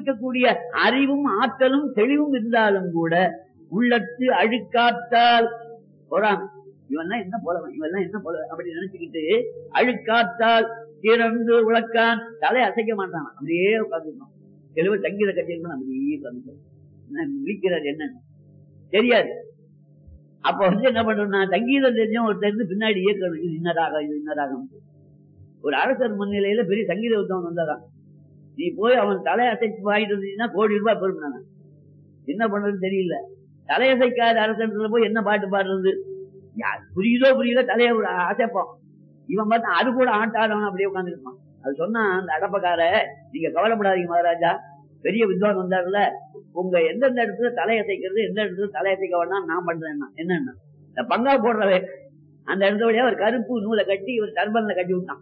அனுபவிக்கக்கூடிய அறிவும் ஆற்றலும் தெளிவும் இருந்தாலும் கூட உள்ளத்து அழுக்காத்தால் பொறாமை இவன் என்ன போலவன் இவன் என்ன போல அப்படி நினைச்சுக்கிட்டு அழுக்காத்தால் திறந்து உழக்கான் தலை அசைக்க மாட்டான் அப்படியே உட்காந்துருக்கான் தெளிவு சங்கீத கட்சிகள் அப்படியே உட்காந்துருக்கான் விழிக்கிறார் என்ன தெரியாது அப்ப வந்து என்ன பண்ணணும்னா சங்கீதம் தெரிஞ்சவன் ஒருத்தர் இருந்து பின்னாடி இயக்கணும் இது இன்னராகம் இது இன்னராகம் ஒரு அரசர் முன்னிலையில பெரிய சங்கீத உத்தவன் வந்தாராம் நீ போய் அவன் தலை அசைச்சு வாங்கிட்டு வந்தீங்கன்னா கோடி ரூபாய் பெருமினாங்க என்ன பண்றதுன்னு தெரியல தலையசைக்காத அரசன்ல போய் என்ன பாட்டு பாடுறது யார் புரியுதோ புரியுதோ தலையை ஒரு அசைப்போம் இவன் பார்த்தா அது கூட ஆட்டாடவன் அப்படியே உட்காந்துருப்பான் அது சொன்னா அந்த அடப்பக்கார நீங்க கவலைப்படாதீங்க மகாராஜா பெரிய வித்வான் வந்தாருல உங்க எந்தெந்த இடத்துல தலையசைக்கிறது எந்த இடத்துல தலையசைக்க வேணாம் நான் பண்றேன் என்னன்னா இந்த பங்கா போடுறவே அந்த இடத்துல வழியா ஒரு கருப்பு நூலை கட்டி ஒரு டர்பன்ல கட்டி விட்டான்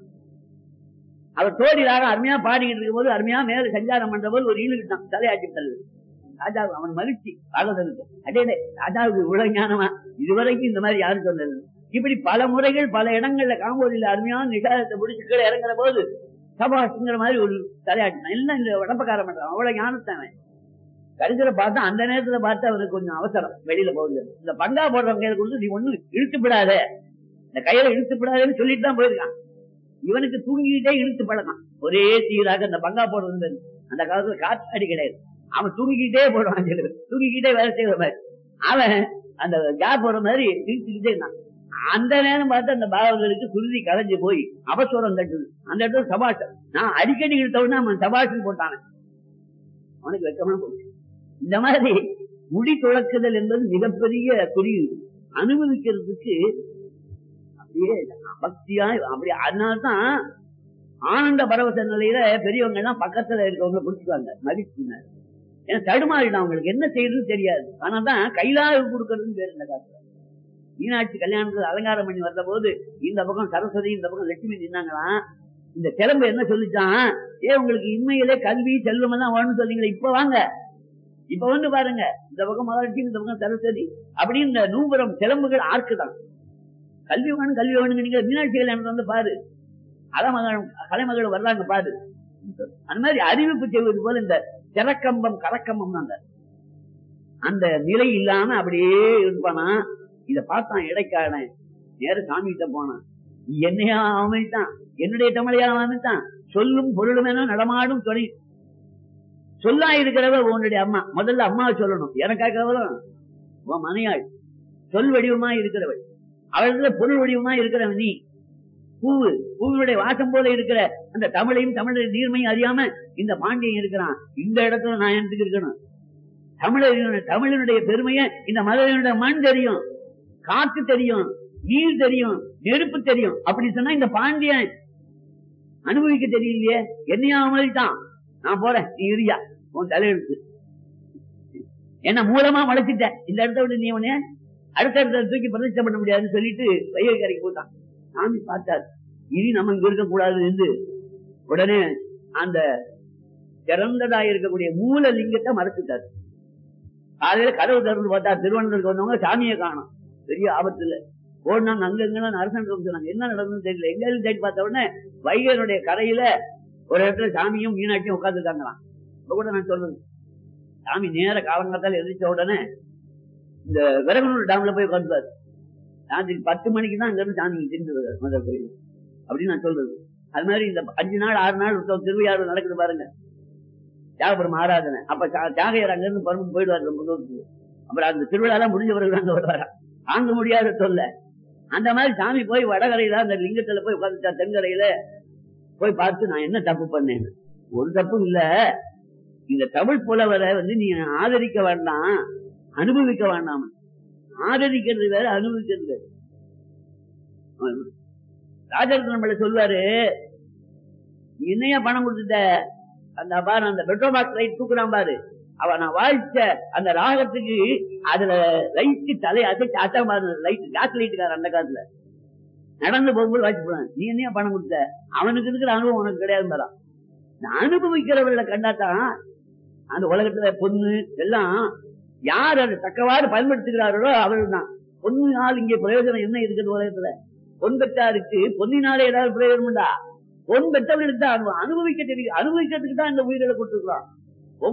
அவர் தோடிலாக அருமையா பாடிக்கிட்டு இருக்கும் போது அருமையா மேல சஞ்சாரம் பண்ற போது ஒரு ஈழு விட்டான் தலையாட்டி தள்ளு ராஜா அவன் மகிழ்ச்சி பாகவதனுக்கு அடே ராஜாவுக்கு இவ்வளவு ஞானமா இதுவரைக்கும் இந்த மாதிரி யாரும் சொன்னது இப்படி பல முறைகள் பல இடங்கள்ல காம்போதியில் அருமையான நிசாரத்தை முடிச்சுக்களை இறங்குற போது சபாஷுங்கிற மாதிரி ஒரு தலையாட்டினான் எல்லாம் இந்த உடம்பக்கார பண்றான் அவ்வளவு ஞானத்தை அவன் கருத்துல பார்த்தா அந்த நேரத்துல பார்த்து அவனுக்கு கொஞ்சம் அவசரம் வெளியில போகுது இந்த பங்கா போடுறவங்க கையில கொடுத்து நீ ஒண்ணு இழுத்து விடாத இந்த கையில இழுத்து விடாதேன்னு சொல்லிட்டு தான் போயிருக்கான் இவனுக்கு தூங்கிக்கிட்டே இழுத்து பழக்கம் ஒரே சீராக இந்த பங்கா போடுறது அந்த காலத்துல காற்று அடி கிடையாது அவன் தூங்கிக்கிட்டே போடுவான் சில பேர். தூங்கிக்கிட்டே வேலை செய்யற மாதிரி அவன் அந்த கேப் போற மாதிரி இழுத்துக்கிட்டே இருந்தான் அந்த நேரம் பார்த்து அந்த பாவங்களுக்கு குருதி கலைஞ்சு போய் அவசரம் தட்டுது அந்த இடத்துல சபாஷம் நான் அடிக்கடி இழுத்தவொடனே அவன் சபாஷன் போட்டான் அவனுக்கு வெக்கமா போச்சு இந்த மாதிரி முடி துளக்குதல் என்பது மிகப்பெரிய குறியீடு அனுபவிக்கிறதுக்கு அப்படியே பக்தியா அப்படி அதனால்தான் ஆனந்த பரவச நிலையில பெரியவங்க எல்லாம் பக்கத்துல இருக்கவங்க பிடிச்சுக்குவாங்க மகிழ்ச்சிங்க ஏன்னா தடுமாறிடும் அவங்களுக்கு என்ன செய்யறதுன்னு தெரியாது ஆனாதான் கைலாக கொடுக்கறதுன்னு பேர் இந்த காலத்துல மீனாட்சி கல்யாணத்துல அலங்காரம் பண்ணி வந்த போது இந்த பக்கம் சரஸ்வதி இந்த பக்கம் லட்சுமி நின்னாங்களாம் இந்த கிளம்பு என்ன சொல்லிச்சான் ஏ உங்களுக்கு இன்மையிலே கல்வி செல்வம் தான் வேணும்னு சொன்னீங்களே இப்ப வாங்க இப்ப வந்து பாருங்க இந்த பக்கம் மகாலட்சுமி இந்த பக்கம் சரஸ்வதி அப்படின்னு இந்த நூபுரம் சிலம்புகள் ஆர்க்குதான் கல்வி வேணும் கல்வி வேணுங்க நீங்க மீனாட்சி கல்யாணம் வந்து பாரு அலமகள் கலைமகள் வர்றாங்க பாரு அந்த மாதிரி அறிவிப்பு செய்வது போல இந்த திறக்கம்பம் கரக்கம்பம் அந்த அந்த நிலை இல்லாம அப்படியே இருப்பானா இத பார்த்தான் இடைக்காரன் நேர சாமி கிட்ட போனான் நீ என்னையா அமைத்தான் என்னுடைய தமிழையா அமைத்தான் சொல்லும் பொருளும் என நடமாடும் துணை சொல்லா இருக்கிறவ உன்னுடைய அம்மா முதல்ல அம்மாவை சொல்லணும் எனக்காகவளும் உன் மனையாள் சொல் வடிவமா இருக்கிறவள் அவளத்துல பொருள் வடிவமா இருக்கிறவன் நீ பூவு பூவினுடைய வாசம் போல இருக்கிற அந்த தமிழையும் தமிழை நீர்மையும் அறியாம இந்த பாண்டியன் இருக்கிறான் இந்த இடத்துல நான் எனக்கு இருக்கணும் தமிழர் தமிழனுடைய பெருமையை இந்த மதுரையினுடைய மண் தெரியும் காற்று தெரியும் நீர் தெரியும் நெருப்பு தெரியும் அப்படி சொன்னா இந்த பாண்டியன் அனுபவிக்க தெரியலையே என்னையா தான் நான் போறேன் நீ இரியா உன் தலையெழுத்து என்ன மூலமா முளைச்சிட்ட இந்த இடத்த விட்டு நீ உன்ன அடுத்த இடத்துல தூக்கி பிரதிஷ்டை பண்ண முடியாதுன்னு சொல்லிட்டு வயல் கரைக்கு போட்டான் சாமி பார்த்தார் இனி நம்ம இங்க இருக்க கூடாது என்று உடனே அந்த திறந்ததா இருக்கக்கூடிய மூல லிங்கத்தை மறைச்சிட்டார் காலையில கதவு திறந்து பார்த்தா திருவனந்தபுரத்துக்கு வந்தவங்க சாமியை காணும் பெரிய ஆபத்துல ஓடினாங்க அங்க எங்க அரசன் சொன்னாங்க என்ன நடந்ததுன்னு தெரியல எங்க தேடி பார்த்த உடனே வைகனுடைய கரையில ஒரு இடத்துல சாமியும் மீனாட்சியும் உட்காந்துருக்காங்களாம் இப்ப கூட நான் சொல்றது சாமி நேர காலங்காத்தால எதிர்த்த உடனே இந்த விரகனூர் டேம்ல போய் உட்காந்துப்பாரு ராத்திரி பத்து மணிக்கு தான் அங்க இருந்து சாமி திரும்பி வருவார் முதல் கோயில் அப்படின்னு நான் சொல்றது அது மாதிரி இந்த அஞ்சு நாள் ஆறு நாள் ஒருத்தர் திருவையாறு நடக்குது பாருங்க தியாகபுரம் ஆராதனை அப்ப சா- தியாகையர் அங்க இருந்து பரமத்து போயிடுவாரு ரொம்ப தூரத்துக்கு அப்புறம் அந்த திருவிழா எல்லாம் முடிஞ்ச பிறகு அங்க வருவாரா தாங்க முடியாத சொல்ல அந்த மாதிரி சாமி போய் வடகரையில அந்த லிங்கத்துல போய் உட்காந்துட்டா தென்கரையில போய் பார்த்து நான் என்ன தப்பு பண்ணேன் ஒரு தப்பும் இல்ல இந்த தமிழ் புலவரை வந்து நீ ஆதரிக்க வேண்டாம் அனுபவிக்க வேண்டாம் ஆதரிக்கிறது வேற அனுபவிக்கிறது வேற ராஜரத்னம் நம்மள சொல்லுவாரு "நீ என்னையா பணம் கொடுத்துட்ட அந்த பாரு அந்த பெட்ரோல் பாக்ஸ் லைட் தூக்குறான் பாரு அவ நான் வாழ்த்த அந்த ராகத்துக்கு அதுல லைட்டு தலை அசைச்சு அசை பாரு லைட் கேஸ் லைட்டுக்கார அந்த காலத்துல நடந்து போகும்போது வாட்சி போறான் நீ என்னையா பணம் கொடுத்த அவனுக்கு இருக்கிற அனுபவம் உனக்கு கிடையாது பாரா நான் அனுபவிக்கிறவர்களை கண்டாதான் அந்த உலகத்துல பொண்ணு எல்லாம் யார் அதை தக்கவாறு பயன்படுத்துகிறார்களோ அவர்கள் தான் பொண்ணினால் இங்கே பிரயோஜனம் என்ன இருக்குது உலகத்துல பொன் பெற்றாருக்கு பொன்னினாலே ஏதாவது பிரயோஜனம் உண்டா பொன் பெற்றவர்களுக்கு தான் அனுபவம். அனுபவிக்க தெரியும் அனுபவிக்கிறதுக்கு தான் இந்த உயிர்களை கொடுத்துருக்கலாம்